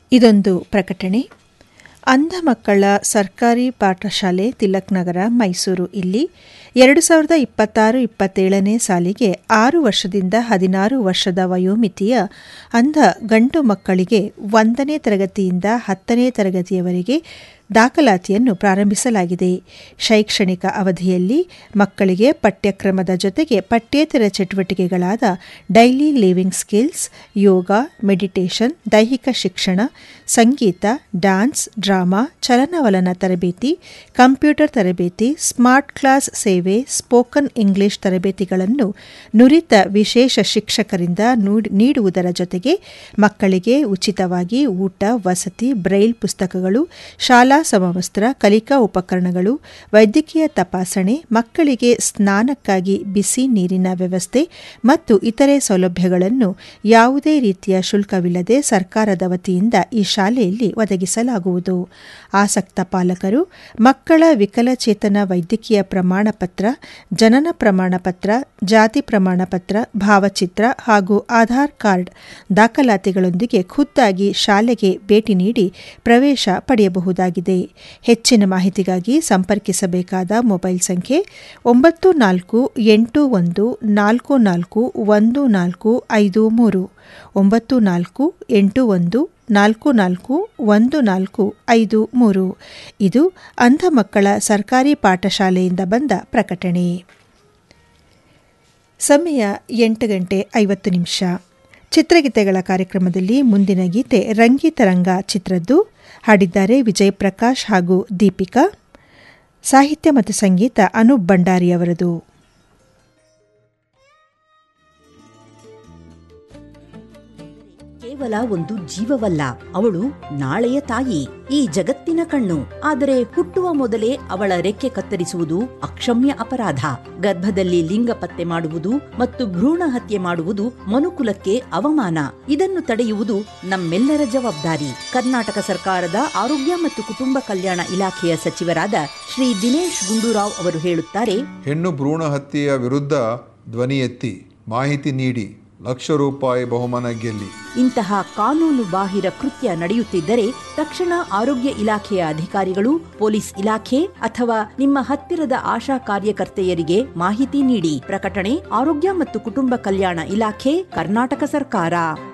ಇದೊಂದು ಪ್ರಕಟಣೆ ಅಂಧ ಮಕ್ಕಳ ಸರ್ಕಾರಿ ಪಾಠಶಾಲೆ ತಿಲಕ್ ನಗರ ಮೈಸೂರು ಇಲ್ಲಿ ಎರಡು ಸಾವಿರದ ಇಪ್ಪತ್ತಾರು ಇಪ್ಪತ್ತೇಳನೇ ಸಾಲಿಗೆ ಆರು ವರ್ಷದಿಂದ ಹದಿನಾರು ವರ್ಷದ ವಯೋಮಿತಿಯ ಅಂಧ ಗಂಡು ಮಕ್ಕಳಿಗೆ ಒಂದನೇ ತರಗತಿಯಿಂದ ಹತ್ತನೇ ತರಗತಿಯವರೆಗೆ ದಾಖಲಾತಿಯನ್ನು ಪ್ರಾರಂಭಿಸಲಾಗಿದೆ ಶೈಕ್ಷಣಿಕ ಅವಧಿಯಲ್ಲಿ ಮಕ್ಕಳಿಗೆ ಪಠ್ಯಕ್ರಮದ ಜೊತೆಗೆ ಪಠ್ಯೇತರ ಚಟುವಟಿಕೆಗಳಾದ daily living skills yoga meditation ದೈಹಿಕ ಶಿಕ್ಷಣ ಸಂಗೀತ ಡ್ಯಾನ್ಸ್ ಡ್ರಾಮಾ ಚಲನವಲನ ತರಬೇತಿ ಕಂಪ್ಯೂಟರ್ ತರಬೇತಿ ಸ್ಮಾರ್ಟ್ ಕ್ಲಾಸ್ ಸೇವೆ ಸ್ಪೋಕನ್ ಇಂಗ್ಲಿಷ್ ತರಬೇತಿಗಳನ್ನು ನುರಿತ ವಿಶೇಷ ಶಿಕ್ಷಕರಿಂದ ನೀಡುವುದರ ಜೊತೆಗೆ ಮಕ್ಕಳಿಗೆ ಉಚಿತವಾಗಿ ಊಟ ವಸತಿ ಬ್ರೈಲ್ ಪುಸ್ತಕಗಳು ಶಾಲಾ ಸಮವಸ್ತ್ರ ಕಲಿಕಾ ಉಪಕರಣಗಳು ವೈದ್ಯಕೀಯ ತಪಾಸಣೆ ಮಕ್ಕಳಿಗೆ ಸ್ನಾನಕ್ಕಾಗಿ ಬಿಸಿ ನೀರಿನ ವ್ಯವಸ್ಥೆ ಮತ್ತು ಇತರೆ ಸೌಲಭ್ಯಗಳನ್ನು ಯಾವುದೇ ರೀತಿಯ ಶುಲ್ಕವಿಲ್ಲದೆ ಸರ್ಕಾರದ ವತಿಯಿಂದ ಈ ಶಾಲೆಯಲ್ಲಿ ಒದಗಿಸಲಾಗುವುದು ಆಸಕ್ತ ಪಾಲಕರು ಮಕ್ಕಳ ವಿಕಲಚೇತನ ವೈದ್ಯಕೀಯ ಪ್ರಮಾಣ ಪತ್ರ ಜನನ ಪ್ರಮಾಣ ಪತ್ರ ಜಾತಿ ಪ್ರಮಾಣ ಪತ್ರ ಭಾವಚಿತ್ರ ಹಾಗೂ ಆಧಾರ್ ಕಾರ್ಡ್ ದಾಖಲಾತಿಗಳೊಂದಿಗೆ ಖುದ್ದಾಗಿ ಶಾಲೆಗೆ ಭೇಟಿ ನೀಡಿ ಪ್ರವೇಶ ಪಡೆಯಬಹುದಾಗಿದೆ ಹೆಚ್ಚಿನ ಮಾಹಿತಿಗಾಗಿ ಸಂಪರ್ಕಿಸಬೇಕಾದ ಮೊಬೈಲ್ ಸಂಖ್ಯೆ ಒಂಬತ್ತು ನಾಲ್ಕು ಎಂಟು ಒಂದು ನಾಲ್ಕು ನಾಲ್ಕು ಒಂದು ನಾಲ್ಕು ಐದು ಮೂರು ಒಂಬತ್ತು ನಾಲ್ಕು ಎಂಟು ಒಂದು ನಾಲ್ಕು ನಾಲ್ಕು ಒಂದು ನಾಲ್ಕು ಐದು ಮೂರು ಇದು ಅಂಧ ಮಕ್ಕಳ ಸರ್ಕಾರಿ ಪಾಠಶಾಲೆಯಿಂದ ಬಂದ ಪ್ರಕಟಣೆ ಸಮಯ ಎಂಟು ಗಂಟೆ ಐವತ್ತು ನಿಮಿಷ ಚಿತ್ರಗೀತೆಗಳ ಕಾರ್ಯಕ್ರಮದಲ್ಲಿ ಮುಂದಿನ ಗೀತೆ ರಂಗಿತರಂಗ ಚಿತ್ರದ್ದು ಹಾಡಿದ್ದಾರೆ ವಿಜಯ್ ಪ್ರಕಾಶ್ ಹಾಗೂ ದೀಪಿಕಾ ಸಾಹಿತ್ಯ ಮತ್ತು ಸಂಗೀತ ಅನೂಪ್ ಭಂಡಾರಿ ಅವರದು ಕೇವಲ ಒಂದು ಜೀವವಲ್ಲ ಅವಳು ನಾಳೆಯ ತಾಯಿ ಈ ಜಗತ್ತಿನ ಕಣ್ಣು ಆದರೆ ಹುಟ್ಟುವ ಮೊದಲೇ ಅವಳ ರೆಕ್ಕೆ ಕತ್ತರಿಸುವುದು ಅಕ್ಷಮ್ಯ ಅಪರಾಧ ಗರ್ಭದಲ್ಲಿ ಲಿಂಗ ಪತ್ತೆ ಮಾಡುವುದು ಮತ್ತು ಭ್ರೂಣ ಹತ್ಯೆ ಮಾಡುವುದು ಮನುಕುಲಕ್ಕೆ ಅವಮಾನ ಇದನ್ನು ತಡೆಯುವುದು ನಮ್ಮೆಲ್ಲರ ಜವಾಬ್ದಾರಿ ಕರ್ನಾಟಕ ಸರ್ಕಾರದ ಆರೋಗ್ಯ ಮತ್ತು ಕುಟುಂಬ ಕಲ್ಯಾಣ ಇಲಾಖೆಯ ಸಚಿವರಾದ ಶ್ರೀ ದಿನೇಶ್ ಗುಂಡೂರಾವ್ ಅವರು ಹೇಳುತ್ತಾರೆ ಹೆಣ್ಣು ಭ್ರೂಣ ಹತ್ಯೆಯ ವಿರುದ್ಧ ಧ್ವನಿ ಎತ್ತಿ ಮಾಹಿತಿ ನೀಡಿ ಲಕ್ಷ ರೂಪಾಯಿ ಬಹುಮಾನ ಗೆಲ್ಲಿ ಇಂತಹ ಕಾನೂನು ಬಾಹಿರ ಕೃತ್ಯ ನಡೆಯುತ್ತಿದ್ದರೆ ತಕ್ಷಣ ಆರೋಗ್ಯ ಇಲಾಖೆಯ ಅಧಿಕಾರಿಗಳು ಪೊಲೀಸ್ ಇಲಾಖೆ ಅಥವಾ ನಿಮ್ಮ ಹತ್ತಿರದ ಆಶಾ ಕಾರ್ಯಕರ್ತೆಯರಿಗೆ ಮಾಹಿತಿ ನೀಡಿ ಪ್ರಕಟಣೆ ಆರೋಗ್ಯ ಮತ್ತು ಕುಟುಂಬ ಕಲ್ಯಾಣ ಇಲಾಖೆ ಕರ್ನಾಟಕ ಸರ್ಕಾರ